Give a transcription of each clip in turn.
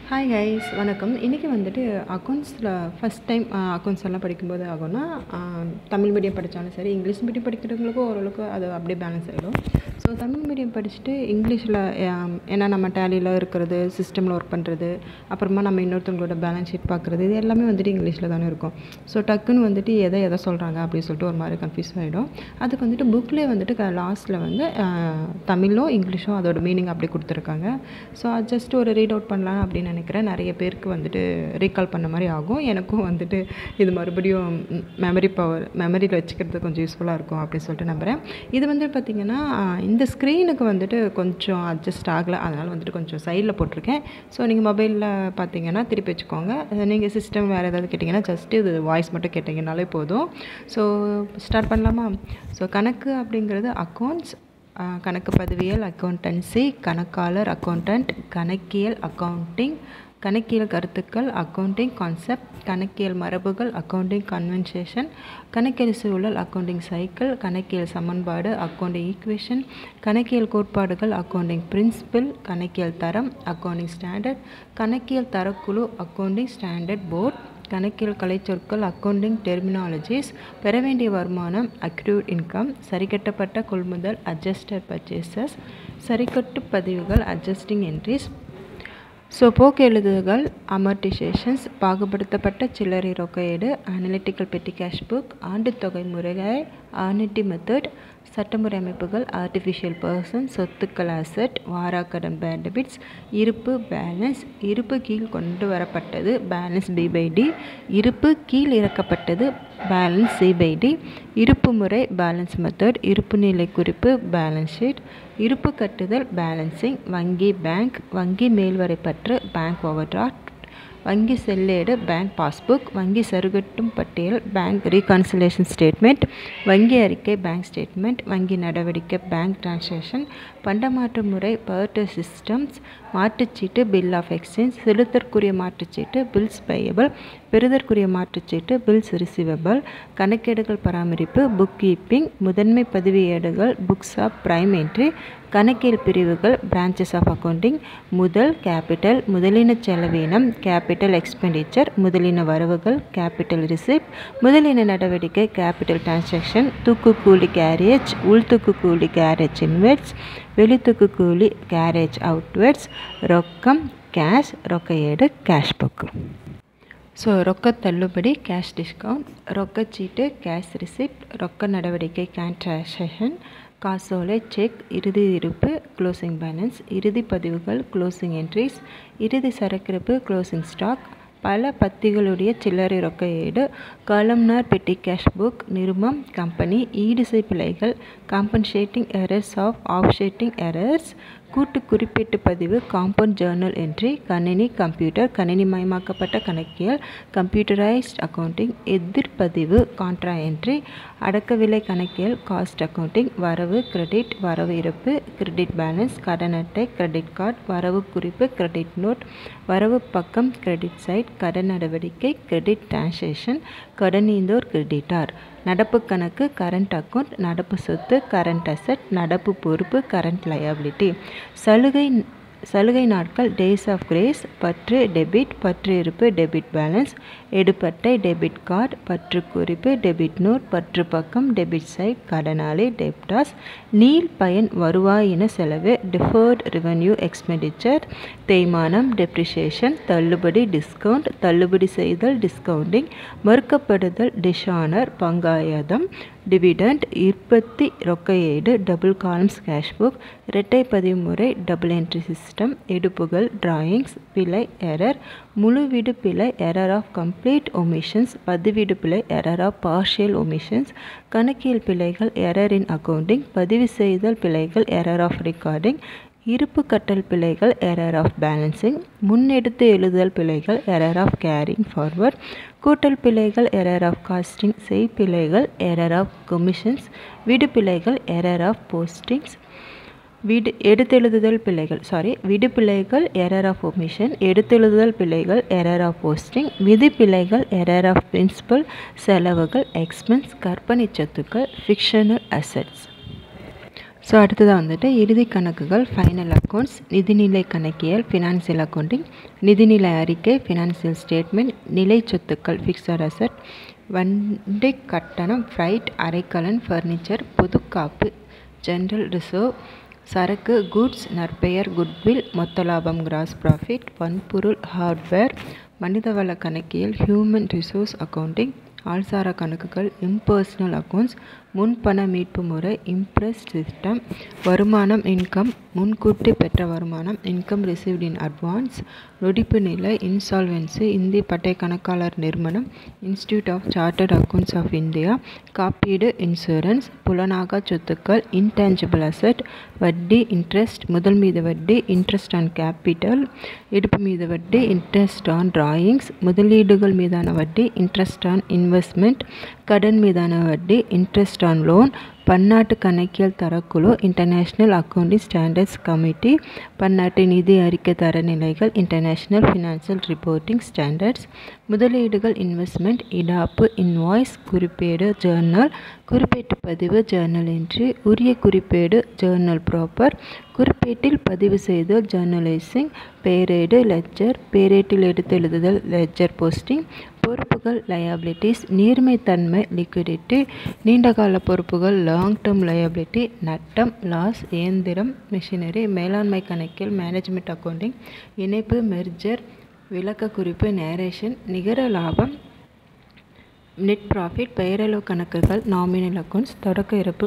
hi guys வணக்கம் இன்றைக்கி வந்துட்டு அக்கௌண்ட்ஸில் ஃபஸ்ட் டைம் அக்கௌண்ட்ஸ் எல்லாம் படிக்கும்போது ஆகும்னா தமிழ் மீடியம் படித்தாலும் சரி இங்கிலீஷ் மீடியம் படிக்கிறவங்களுக்கும் ஓரளவுக்கு அது அப்படியே பேலன்ஸ் ஆகிடும் ஸோ தமிழ் மீடியம் படிச்சுட்டு இங்கிலீஷில் ஏன்னா நம்ம டேலியில் இருக்கிறது சிஸ்டமில் ஒர்க் பண்ணுறது அப்புறமா நம்ம இன்னொருத்தவங்களோட பேலன்ஸ் ஷீட் பார்க்குறது இது எல்லாமே வந்துட்டு இங்கிலீஷில் தானே இருக்கும் ஸோ டக்குன்னு வந்துட்டு எதை எதை சொல்கிறாங்க அப்படின்னு சொல்லிட்டு ஒரு மாதிரி கன்ஃபியூஸ் ஆகிடும் அதுக்கு வந்துட்டு புக்லேயே வந்துட்டு லாஸ்ட்டில் வந்து தமிழும் இங்கிலீஷும் அதோட மீனிங் அப்படி கொடுத்துருக்காங்க ஸோ அது ஜஸ்ட் ஒரு ரீட் அவுட் பண்ணலாம் அப்படின்னு நினைக்கிறேன் நிறைய பேருக்கு வந்துட்டு ரீகால் பண்ண மாதிரி ஆகும் எனக்கும் வந்துட்டு இது மறுபடியும் மெமரி பவர் மெமரியில் வச்சுக்கிறது கொஞ்சம் யூஸ்ஃபுல்லாக இருக்கும் அப்படின்னு சொல்லிட்டு நம்புகிறேன் இது வந்து பார்த்திங்கன்னா இந்த ஸ்க்ரீனுக்கு வந்துட்டு கொஞ்சம் அட்ஜஸ்ட் ஆகலை அதனால் வந்துட்டு கொஞ்சம் சைடில் போட்டிருக்கேன் ஸோ நீங்கள் மொபைலில் பார்த்தீங்கன்னா திருப்பி வச்சுக்கோங்க நீங்கள் சிஸ்டம் வேறு ஏதாவது கேட்டிங்கன்னா ஜஸ்ட்டு இது வாய்ஸ் மட்டும் கேட்டிங்கனாலே போதும் ஸோ ஸ்டார்ட் பண்ணலாமா ஸோ கணக்கு அப்படிங்கிறது அக்கௌண்ட்ஸ் கணக்கு பதிவியல் அக்கௌண்டன்சி கணக்காளர் அக்கௌண்டன்ட் கணக்கியல் அக்கௌண்டிங் கணக்கியல் கருத்துக்கள் அக்கௌண்டிங் கான்செப்ட் கணக்கியல் மரபுகள் அக்கௌண்டிங் கன்வென்சேஷன் கணக்கியல் சூழல் அக்கௌண்டிங் சைக்கிள் கணக்கியல் சமன்பாடு அக்கௌண்டிங் ஈக்குவேஷன் கணக்கியல் கோட்பாடுகள் அக்கௌண்டிங் பிரின்சிபிள் கணக்கியல் தரம் அக்கௌண்டிங் ஸ்டாண்டர்ட் கணக்கியல் தரக்குழு அக்கௌண்டிங் ஸ்டாண்டர்ட் போர்ட் கணக்கியல் கலைச்சொற்கள் அக்கௌண்டிங் டெர்மினாலஜிஸ் பெற வேண்டிய வருமானம் அக்ரூட் இன்கம் சரிக்கட்டப்பட்ட கொள்முதல் அட்ஜஸ்டட் பர்ச்சேசஸ் சரிக்கட்டு பதிவுகள் அட்ஜஸ்டிங் என்ட்ரிஸ் ஸோ போக்கு எழுதுகள் அமர்டிசேஷன்ஸ் பாகுபடுத்தப்பட்ட சில்லறை ரொக்கையீடு அனலிட்டிக்கல் பெட்டி கேஷ் புக் ஆண்டு தொகை முறைகள் ஆர்னிட்டி மெத்தட் சட்டமுறை அமைப்புகள் ஆர்டிஃபிஷியல் பர்சன் சொத்துக்கள் அசட் வாராக்கடன் பேட் டெபிட்ஸ் இருப்பு பேலன்ஸ் இருப்பு கீழ் கொண்டு வரப்பட்டது பேலன்ஸ் பி பை டி இருப்பு கீழ் இறக்கப்பட்டது பேலன்ஸ் சி பை டி இருப்பு முறை பேலன்ஸ் மெத்தட் இருப்பு நிலை குறிப்பு பேலன்ஸ் ஷீட் இருப்பு கட்டுதல் பேலன்சிங் வங்கி பேங்க் வங்கி மேல்வரைப்பற்று பேங்க் ஓவர் டிராஃப்ட் வங்கி செல்லேடு பேங்க் பாஸ்புக் வங்கி சருகட்டும் பட்டியல் பேங்க் ரீகான்சிலேஷன் ஸ்டேட்மெண்ட் வங்கி அறிக்கை பேங்க் ஸ்டேட்மெண்ட் வங்கி நடவடிக்கை பேங்க் டிரான்சாக்ஷன் பண்டமாற்று முறை பர்டர் சிஸ்டம்ஸ் மாற்றுச்சீட்டு பில் ஆஃப் எக்ஸ்சேஞ்ச் செலுத்தற்குரிய மாற்றுச்சீட்டு பில்ஸ் பேயபிள் பெறுதற்குரிய மாற்றுச்சீட்டு பில்ஸ் ரிசீவபிள் கணக்கேடுகள் பராமரிப்பு புக் கீப்பிங் முதன்மை பதிவேடுகள் புக்ஸ் ஆஃப் பிரைம் என்ட்ரி கணக்கியல் பிரிவுகள் பிரான்ச்சஸ் ஆஃப் அக்கௌண்டிங் முதல் கேபிட்டல் முதலின செலவீனம் கேபிட்டல் எக்ஸ்பெண்டிச்சர் முதலின வரவுகள் கேபிட்டல் ரிசிப்ட் முதலின நடவடிக்கை கேபிட்டல் டிரான்சாக்ஷன் தூக்கு கூலி கேரேஜ் உள்தூக்கு கூலி கேரேஜ் இன்வெர்ட்ஸ் வெளித்தூக்கு கூலி கேரேஜ் அவுட்வெர்ட்ஸ் ரொக்கம் கேஷ் ரொக்கையேடு கேஷ் புக்கு ஸோ ரொக்க தள்ளுபடி கேஷ் டிஸ்கவுண்ட் ரொக்கச்சீட்டு கேஷ் ரிசிப்ட் ரொக்க நடவடிக்கை கேன் டிரான்சாக்ஷன் காசோலை செக் இறுதி இருப்பு க்ளோசிங் பேலன்ஸ் இறுதி பதிவுகள் க்ளோசிங் என்ட்ரிஸ் இறுதி சரக்கிருப்பு க்ளோசிங் ஸ்டாக் பல பத்திகளுடைய சில்லறை ரொக்க ஏடு காலம்னார் பெட்டி கேஷ் புக் நிருமம் கம்பெனி ஈடுசை பிழைகள் compensating errors of offsetting errors கூட்டு குறிப்பீட்டு பதிவு காம்பவுண்ட் ஜேர்னல் என்ட்ரி கணினி கம்ப்யூட்டர் கணினிமயமாக்கப்பட்ட கணக்கியல் கம்ப்யூட்டரைஸ்ட் அக்கௌண்டிங் எதிர்பதிவு கான்ட்ரா என்ட்ரி அடக்கவிலை கணக்கியல் காஸ்ட் அக்கௌண்டிங் வரவு கிரெடிட் வரவு இருப்பு கிரெடிட் பேலன்ஸ் கடன் அட்டை கிரெடிட் கார்டு வரவு குறிப்பு கிரெடிட் நோட் வரவு பக்கம் கிரெடிட் சைட் கடன் நடவடிக்கை கிரெடிட் டிரான்சாக்ஷன் கடனீந்தோர் கிரெடிட்டார் நடப்பு கணக்கு கரண்ட் அக்கௌண்ட் நடப்பு சொத்து கரண்ட் அசட் நடப்பு பொறுப்பு கரண்ட் லயபிலிட்டி சலுகை சலுகை நாட்கள் டேஸ் ஆஃப் கிரேஸ் பற்று டெபிட் பற்று இருப்பு டெபிட் பேலன்ஸ் எடுப்பட்டை டெபிட் கார்டு பற்று குறிப்பு டெபிட் நோட் பற்று பக்கம் டெபிட் சைட் கடனாளி டெப்டாஸ் நீல் பயன் வருவாயின செலவு டிஃபர்ட் ரெவன்யூ எக்ஸ்பெண்டிச்சர் தேய்மானம் டெப்ரிசியேஷன் தள்ளுபடி டிஸ்கவுண்ட் தள்ளுபடி செய்தல் டிஸ்கவுண்டிங் மறுக்கப்படுதல் டிஷானர் பங்காயதம் டிவிடெண்ட் உற்பத்தி ரொக்கையீடு டபுள் காலம்ஸ் கேஷ் புக் இரட்டை பதிவு முறை டபுள் என்ட்ரி சிஸ்டம் எடுப்புகள் டிராயிங்ஸ் பிழை எரர் முழுவீடு பிழை எரர் ஆஃப் கம்ப்ளீட் ஒமிஷன்ஸ் பதிவீடு பிழை எரர் ஆஃப் பார்ஷியல் ஒமிஷன்ஸ் கணக்கியல் பிழைகள் எரர் இன் அக்கவுண்டிங் பதிவு செய்தல் பிழைகள் எரர் ஆஃப் ரெக்கார்டிங் இருப்பு கட்டல் பிழைகள் எரர் ஆஃப் பேலன்சிங் முன்னெடுத்து எழுதுதல் பிழைகள் எரர் ஆஃப் கேரிங் ஃபார்வர்ட் கூட்டல் பிழைகள் எரர் ஆஃப் காஸ்டிங் செய் பிழைகள் எரர் ஆஃப் கமிஷன்ஸ் விடு பிழைகள் எரர் ஆஃப் போஸ்டிங்ஸ் விடு எடுத்தெழுதுதல் பிழைகள் சாரி விடு பிழைகள் எரர் ஆஃப் ஒமிஷன் எடுத்தெழுதுதல் பிழைகள் எரர் ஆஃப் போஸ்டிங் விதி பிழைகள் எரர் ஆஃப் பிரின்சிபல் செலவுகள் எக்ஸ்பென்ஸ் கற்பனை சொத்துக்கள் ஃபிக்ஷனல் அசட்ஸ் ஸோ அடுத்ததாக வந்துட்டு இறுதி கணக்குகள் ஃபைனல் அக்கௌண்ட்ஸ் நிதிநிலை கணக்கியல் ஃபினான்சியல் அக்கௌண்டிங் நிதிநிலை அறிக்கை ஃபினான்சியல் ஸ்டேட்மெண்ட் நிலை சொத்துக்கள் ஃபிக்ஸட் அசட் வண்டி கட்டணம் ஃப்ரைட் அரைக்கலன் ஃபர்னிச்சர் பொதுக்காப்பு ஜென்ரல் ரிசர்வ் சரக்கு குட்ஸ் நற்பெயர் குட்வில் மொத்த லாபம் கிராஸ் ப்ராஃபிட் வன்பொருள் ஹார்ட்வேர் மனிதவள கணக்கியல் ஹியூமன் ரிசோர்ஸ் அக்கௌண்டிங் ஆள்சாரா கணக்குகள் இம்பர்சனல் அக்கௌண்ட்ஸ் முன்பண மீட்பு முறை இம்ப்ரெஸ் சிஸ்டம் வருமானம் இன்கம் முன்கூட்டி பெற்ற வருமானம் இன்கம் ரிசீவ்ட் இன் அட்வான்ஸ் நொடிப்பு நிலை இன்சால்வென்சி இந்திய பட்டய கணக்காளர் நிறுவனம் institute of chartered accounts of India காப்பீடு இன்சூரன்ஸ் புலனாகா சொத்துக்கள் இன்டேஞ்சபிள் அசட் வட்டி இன்ட்ரெஸ்ட் முதல் மீது வட்டி இன்ட்ரெஸ்ட் ஆன் கேபிட்டல் இடுப்பு மீது வட்டி இன்ட்ரெஸ்ட் ஆன் டிராயிங்ஸ் முதலீடுகள் மீதான வட்டி இன்ட்ரெஸ்ட் ஆன் இன்வெஸ்ட்மெண்ட் கடன் மீதான வட்டி இன்ட்ரெஸ்ட் ஆன் லோன் பன்னாட்டு கணக்கியல் தரக்குழு இன்டர்நேஷ்னல் அக்கவுண்டிங் ஸ்டாண்டர்ட்ஸ் கமிட்டி பன்னாட்டு நிதி அறிக்கை தரநிலைகள் இன்டர்நேஷ்னல் ஃபினான்சியல் ரிப்போர்ட்டிங் ஸ்டாண்டர்ட்ஸ் முதலீடுகள் இன்வெஸ்ட்மெண்ட் இடாப்பு இன்வாய்ஸ் குறிப்பேடு ஜேர்னல் குறிப்பேட்டு பதிவு ஜேர்னல் என்ட்ரி உரிய குறிப்பேடு ஜேர்னல் ப்ராப்பர் குறிப்பேட்டில் பதிவு செய்தல் ஜேர்னலைசிங் பேரேடு லெட்ஜர் பேரேட்டில் எடுத்து எழுதுதல் லெட்ஜர் போஸ்டிங் பொறுப்புகள் லயபிலிட்டிஸ் நீர்மைத்தன்மை லிக்விடிட்டி நீண்டகால பொறுப்புகள் லாங் டேர்ம் லயபிலிட்டி நட்டம் லாஸ் இயந்திரம் மிஷினரி மேலாண்மை கணக்கில் மேனேஜ்மெண்ட் அக்கௌண்டிங் இணைப்பு மெர்ஜர் விளக்க குறிப்பு நேரேஷன் நிகர லாபம் நெட் ப்ராஃபிட் பெயரளவு கணக்குகள் நாமினல் அக்கௌண்ட்ஸ் தொடக்க இருப்பு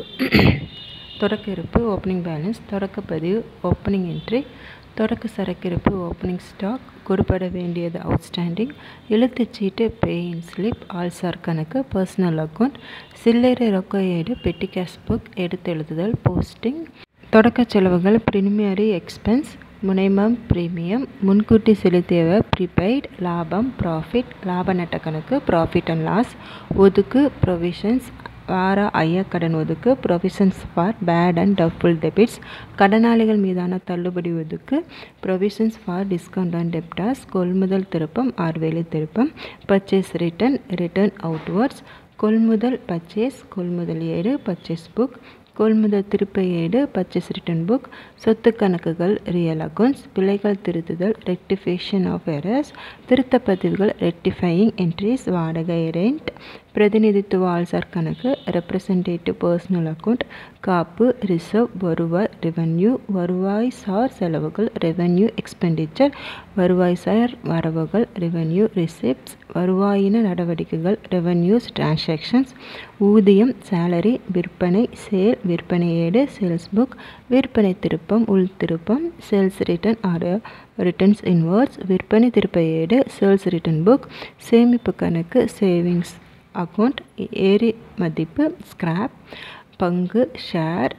தொடக்க இருப்பு ஓப்பனிங் பேலன்ஸ் தொடக்க பதிவு ஓப்பனிங் என்ட்ரி தொடக்க சரக்கிருப்பு ஓப்பனிங் ஸ்டாக் கொடுப்பட வேண்டியது அவுட்ஸ்டாண்டிங் எழுத்துச்சீட்டு பே இன் ஸ்லிப் ஆல்சார் கணக்கு பர்சனல் அக்கௌண்ட் சில்லறை ரொக்க ஏடு பெட்டி கேஷ் புக் எடுத்தெழுதுதல் போஸ்டிங் தொடக்க செலவுகள் ப்ரிமியரி எக்ஸ்பென்ஸ் முனைமம் பிரீமியம் முன்கூட்டி செலுத்தியவ ப்ரீபெய்ட் லாபம் ப்ராஃபிட் லாப நட்ட கணக்கு ப்ராஃபிட் அண்ட் லாஸ் ஒதுக்கு ப்ரொவிஷன்ஸ் வார ஐய கடன் ஒதுக்கு provisions for bad and doubtful debits கடனாளிகள் மீதான தள்ளுபடி ஒதுக்கு provisions for discount and debtors கொள்முதல் திருப்பம் ஆர்வேலி திருப்பம் பர்ச்சேஸ் ரிட்டர்ன் ரிட்டர்ன் அவுட்வர்ட்ஸ் கொள்முதல் பர்ச்சேஸ் கொள்முதல் ஏடு பர்ச்சேஸ் புக் கொள்முதல் திருப்ப ஏடு பர்ச்சேஸ் ரிட்டர்ன் புக் சொத்து கணக்குகள் ரியல் அக்கௌண்ட்ஸ் பிழைகள் திருத்துதல் ரெக்டிஃபிகேஷன் ஆஃப் எரர்ஸ் திருத்த பதிவுகள் ரெக்டிஃபையிங் என்ட்ரிஸ் வாடகை ரெண்ட் பிரதிநிதித்துவ ஆள்சார் கணக்கு ரெப்ரசன்டேட்டிவ் பர்சனல் அக்கௌண்ட் காப்பு ரிசர்வ் வருவாய் ரெவென்யூ வருவாய் சார் செலவுகள் ரெவென்யூ எக்ஸ்பெண்டிச்சர் வருவாய் சார் வரவுகள் ரெவென்யூ ரிசிப்ட்ஸ் வருவாயின நடவடிக்கைகள் ரெவென்யூஸ் டிரான்சாக்ஷன்ஸ் ஊதியம் சேலரி விற்பனை சேல் விற்பனை ஏடு சேல்ஸ் புக் விற்பனை திருப்பம் உள் திருப்பம் sales return or returns inwards விற்பனை திருப்ப ஏடு சேல்ஸ் ரிட்டர்ன் புக் சேமிப்பு கணக்கு சேவிங்ஸ் அக்கௌண்ட் ஏரி மதிப்பு ஸ்கிராப் பங்கு ஷேர்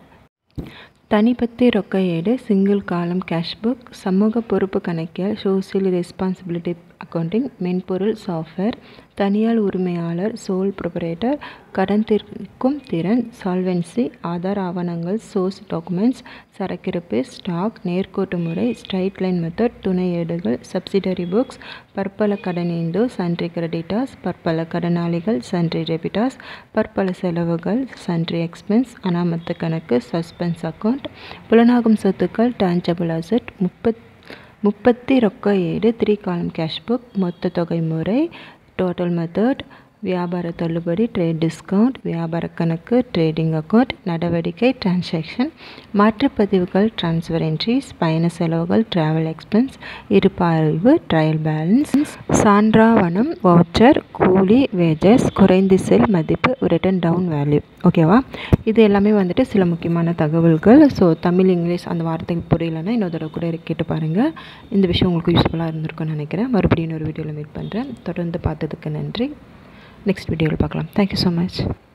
தனிப்பத்தி ரொக்க ஏடு சிங்கிள் காலம் கேஷ் புக் சமூக பொறுப்பு கணக்கியல் சோசியல் ரெஸ்பான்சிபிலிட்டி அக்கௌண்டிங் மென்பொருள் சாஃப்ட்வேர் தனியார் உரிமையாளர் சோல் ப்ரொபரேட்டர் கடன் தீர்க்கும் திறன் சால்வென்சி ஆதார் ஆவணங்கள் சோர்ஸ் டாக்குமெண்ட்ஸ் சரக்கிருப்பு ஸ்டாக் நேர்கோட்டு முறை ஸ்ட்ரைட் லைன் மெத்தட் துணை ஏடுகள் சப்சிடரி புக்ஸ் பற்பல கடன் இந்து சன்றி கிரெடிட்டாஸ் பற்பல கடனாளிகள் சன்றி டெபிட்டாஸ் பற்பல செலவுகள் சன்றி எக்ஸ்பென்ஸ் அனாமத்து கணக்கு சஸ்பென்ஸ் அக்கௌண்ட் புலனாகும் சொத்துக்கள் டான்ஜபிள் அசட் முப்பத் முப்பத்தி ரொக்க ஏடு த்ரீ காலம் கேஷ் புக் மொத்த தொகை முறை டோட்டல் மெத்தட் வியாபார தள்ளுபடி ட்ரேட் டிஸ்கவுண்ட் வியாபார கணக்கு ட்ரேடிங் அக்கௌண்ட் நடவடிக்கை டிரான்சாக்ஷன் மாற்றுப்பதிவுகள் டிரான்ஸ்ஃபர் என்ட்ரிஸ் பயண செலவுகள் டிராவல் எக்ஸ்பென்ஸ் இருப்பாய்வு ட்ரையல் பேலன்ஸ் சான்றாவணம் வவுச்சர் கூலி வேஜஸ் குறைந்து செல் மதிப்பு ரிட்டன் டவுன் வேல்யூ ஓகேவா இது எல்லாமே வந்துட்டு சில முக்கியமான தகவல்கள் ஸோ தமிழ் இங்கிலீஷ் அந்த வார்த்தை புரியலைன்னா இன்னொரு தடவை கூட கேட்டு பாருங்கள் இந்த விஷயம் உங்களுக்கு யூஸ்ஃபுல்லாக இருந்திருக்கும்னு நினைக்கிறேன் மறுபடியும் இன்னொரு வீடியோவில் மீட் பண்ணுறேன் தொடர்ந்து பார்த்ததுக்கு நன்றி நெக்ஸ்ட் வீடியோவில் பார்க்கலாம் தேங்க்யூ ஸோ மச்